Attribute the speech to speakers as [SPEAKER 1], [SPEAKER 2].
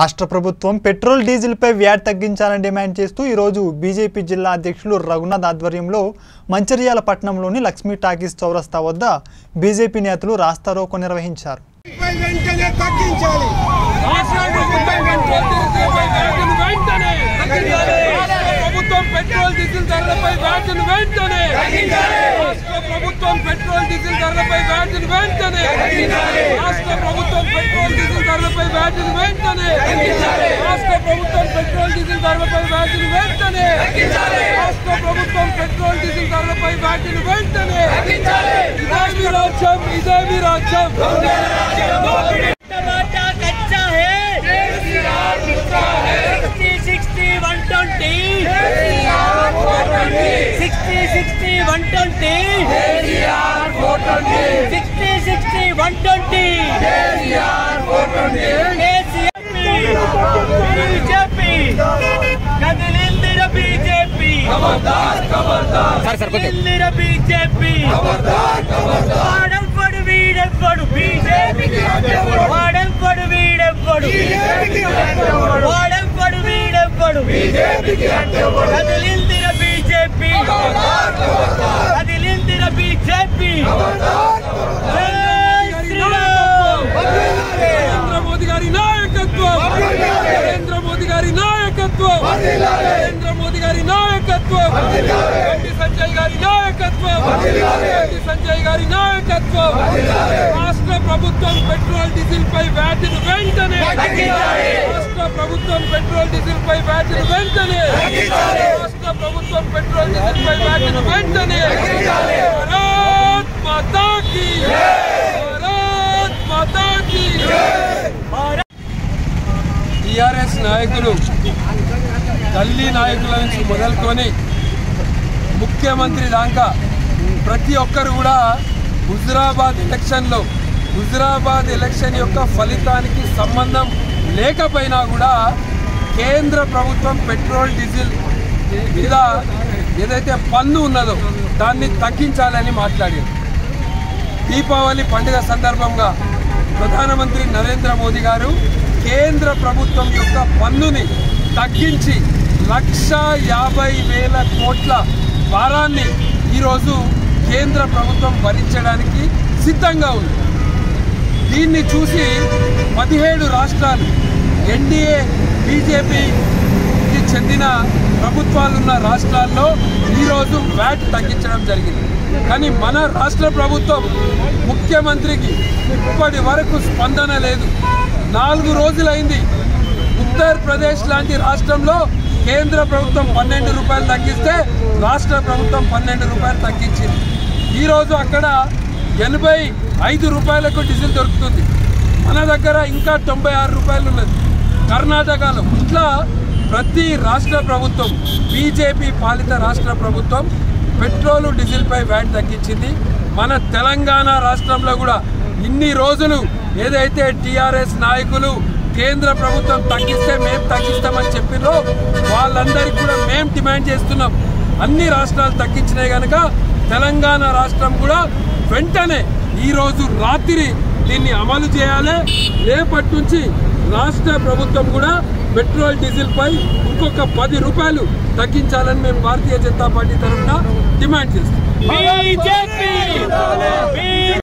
[SPEAKER 1] రాష్ట్ర ప్రభుత్వం పెట్రోల్ డీజిల్పై వ్యాట్ తగ్గించాలని డిమాండ్ చేస్తూ ఈరోజు బీజేపీ జిల్లా అధ్యక్షులు రఘునాథ్ ఆధ్వర్యంలో మంచిర్యాల పట్టణంలోని లక్ష్మీ టాకీస్ చౌరస్తా వద్ద బీజేపీ నేతలు రాస్తారోకో నిర్వహించారు
[SPEAKER 2] పై వెంటనే తగ్గించాలి
[SPEAKER 3] రాష్ట్ర ప్రభుత్వం పెట్రోల్ డీజిల్ ధరలపై వ్యాటును వెంటనే రాష్ట్ర ప్రభుత్వం పెట్రోల్ డీజిల్ ధరలపై వ్యాటును వెంటనే రాష్ట్ర ప్రభుత్వం పెట్రోల్ డీజిల్ ధరలపై వ్యాటును వెంటనే రాష్ట్ర ప్రభుత్వం పెట్రోల్ డీజిల్ ధరలపై వ్యాటును వెంటనే రాష్ట్ర ప్రభుత్వం పెట్రోల్ డీజిల్ ధరలపై వ్యాటును వెంటనే ఇదే మీ రాజ్యం ఇదే మీ రాజ్యం
[SPEAKER 4] टमाटर कच्चा है sixty sixty one twenty sixty sixty one twenty sixty sixty one twenty BJP కదిలిందిర బీజేపీ కదిలిందిర బీజేపీ వాడెవ్వడు వీడెవ్వడు బీజేపీకి వాడెవ్వడు వీడెవ్వడు వాడెవ్వడు వీడెవ్వడు కదిలిందిర బీజేపీ కదిలిందిర బీజేపీ జై శ్రీరామ్
[SPEAKER 3] నరేంద్ర మోదీ గారి నాయకత్వం నరేంద్ర మోదీ గారి నాయకత్వం నరేంద్ర మోదీ గారి నాయకత్వం బండి సంజయ్ గారి నాయకత్వం బండి సంజయ్ గారి నాయకత్వం రాష్ట్ర ప్రభుత్వం పెట్రోల్ డీజిల్ పై వ్యాటిని వెంటనే రాష్ట్ర ప్రభుత్వం పెట్రోల్ డీజిల్ పై వ్యాటిని వెంటనే రాష్ట్ర ప్రభుత్వం పెట్రోల్ డీజిల్ పై వ్యాటిని వెంటనే భారత్ మాతా కీ భారత్ మాతా కీ టిఆర్ఎస్ నాయకులు గల్లీ నాయకుల నుంచి మొదలుకొని ముఖ్యమంత్రి దాకా ప్రతి ఒక్కరు కూడా హుజురాబాద్ ఎలక్షన్లో హుజురాబాద్ ఎలక్షన్ యొక్క ఫలితానికి సంబంధం లేకపోయినా కూడా కేంద్ర ప్రభుత్వం పెట్రోల్ డీజిల్ మీద ఏదైతే పన్ను ఉన్నదో దాన్ని తగ్గించాలని మాట్లాడారు దీపావళి పండుగ సందర్భంగా ప్రధానమంత్రి నరేంద్ర మోదీ గారు కేంద్ర ప్రభుత్వం యొక్క పన్నుని తగ్గించి లక్ష యాభై వేల కోట్ల భారాన్ని ఈరోజు కేంద్ర ప్రభుత్వం భరించడానికి సిద్ధంగా ఉంది దీన్ని చూసి పదిహేడు రాష్ట్రాలు ఎన్డీఏ బీజేపీకి చెందిన ప్రభుత్వాలున్న రాష్ట్రాల్లో ఈరోజు వ్యాట్ తగ్గించడం జరిగింది కానీ మన రాష్ట్ర ప్రభుత్వం ముఖ్యమంత్రికి ఇప్పటి వరకు స్పందన లేదు నాలుగు రోజులైంది ఉత్తరప్రదేశ్ లాంటి రాష్ట్రంలో కేంద్ర ప్రభుత్వం పన్నెండు రూపాయలు తగ్గిస్తే రాష్ట్ర ప్రభుత్వం పన్నెండు రూపాయలు తగ్గించింది ఈరోజు అక్కడ ఎనభై ఐదు రూపాయలకు డీజిల్ దొరుకుతుంది మన దగ్గర ఇంకా తొంభై ఆరు రూపాయలు ఉన్నది కర్ణాటకలో ఇట్లా ప్రతి రాష్ట్ర ప్రభుత్వం బీజేపీ పాలిత రాష్ట్ర ప్రభుత్వం పెట్రోలు డీజిల్పై వ్యాట్ తగ్గించింది మన తెలంగాణ రాష్ట్రంలో కూడా ఇన్ని రోజులు ఏదైతే టీఆర్ఎస్ నాయకులు కేంద్ర ప్రభుత్వం తగ్గిస్తే మేము తగ్గిస్తామని చెప్పినో వాళ్ళందరికీ కూడా మేము డిమాండ్ చేస్తున్నాం అన్ని రాష్ట్రాలు తగ్గించినాయి కనుక తెలంగాణ రాష్ట్రం కూడా వెంటనే ఈరోజు రాత్రి దీన్ని అమలు చేయాలి రేపటి నుంచి రాష్ట్ర ప్రభుత్వం కూడా పెట్రోల్ డీజిల్ పై ఇంకొక పది రూపాయలు తగ్గించాలని మేము భారతీయ జనతా పార్టీ తరఫున డిమాండ్ చేస్తాం
[SPEAKER 4] బీజేపీ